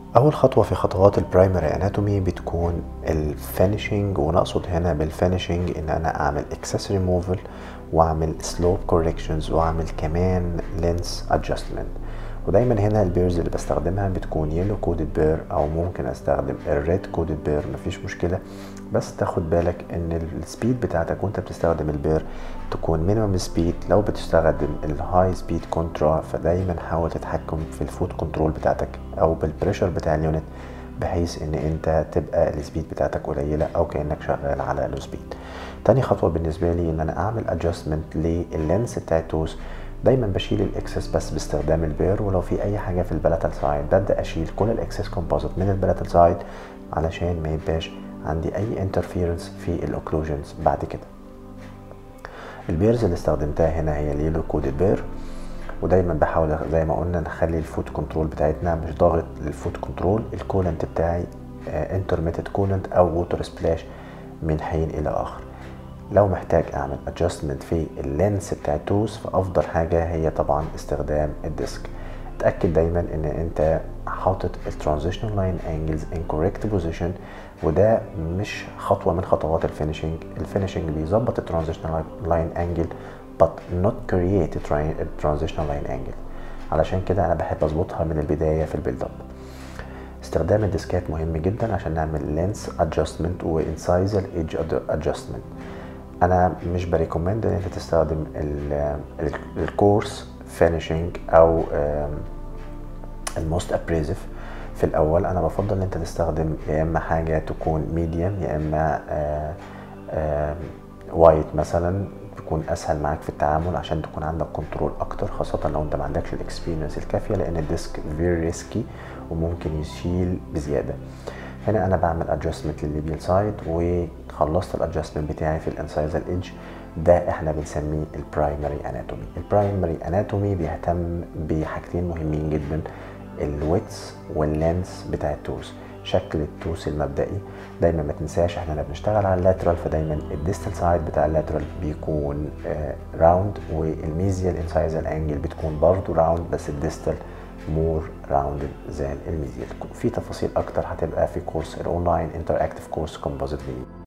اول خطوه في خطوات البرايمري اناتومي بتكون الفينيشنج ونقصد هنا بالفينيشنج ان انا اعمل اكسس ريموفل واعمل سلوب كوركشنز واعمل كمان لينس ادجستمنت ودايما هنا البيرز اللي بستخدمها بتكون يلو كودد بير او ممكن استخدم الريد كودد بير مفيش مشكله بس تاخد بالك ان السبيد بتاعتك وانت بتستخدم البير تكون مينيمم سبيد لو بتستخدم الهاي سبيد كونترا فدايما حاول تتحكم في الفوت كنترول بتاعتك او بالبريشر بتاع اليونت بحيث ان انت تبقى السبيد بتاعتك قليله او كانك شغال على لو سبيد تاني خطوه بالنسبه لي ان انا اعمل ادجستمنت لللينس بتاع التوز دايما بشيل الاكسس بس باستخدام البير ولو في اي حاجه في البلاتال سايد ببدا اشيل كل الاكسس كومبوزيت من البلاتال سايد علشان ما يبقاش عندي اي انترفيرنس في الاوكلوجنز بعد كده البيرز اللي استخدمتها هنا هي اليلو كودد بير ودايما بحاول زي ما قلنا نخلي الفوت كنترول بتاعتنا مش ضاغط للفوت كنترول الكولنت بتاعي انترميتد كولنت او ووتر سبلاش من حين الى اخر لو محتاج اعمل ادجستمنت في اللينس بتاع التوز فافضل حاجه هي طبعا استخدام الديسك اتاكد دايما ان انت حاطط الترانزيشنال لاين انجلز ان كوريكت بوزيشن وده مش خطوه من خطوات الفينشنج الفينشنج بيظبط الترانزيشنال لاين انجل but not create a transitional line angle علشان كده انا بحب اظبطها من البدايه في البيلد اب استخدام الديسكات مهم جدا عشان نعمل لينس ادجستمنت وانسايزر ايدج ادجستمنت انا مش بريكومند ان انت تستخدم الكورس فينيشنج او الموست ابريزف في الاول انا بفضل ان انت تستخدم يا اما حاجه تكون ميديوم يا اما وايت مثلا تكون اسهل معاك في التعامل عشان تكون عندك كنترول اكتر خاصه لو انت ما عندكش الاكسبيرينس الكافيه لان الديسك فيري ريسكي وممكن يشيل بزياده هنا انا بعمل ادجستمنت للليبيال سايد وخلصت الادجستمنت بتاعي في الانسايزر ايدج ده احنا بنسميه البرايمري اناتومي البرايمري اناتومي بيهتم بحاجتين مهمين جدا الويتس واللينس بتاع التوز شكل التوس المبدئي دايما ما تنساش احنا بنشتغل على اللاترال فدايما الديستال سايد بتاع اللاترال بيكون راوند والميزيال انسايزال انجل بتكون برضه راوند بس الديستال مور راوند زان الميزيال في تفاصيل اكتر هتبقى في كورس الاونلاين انتر اكتف كورس كومبوزيت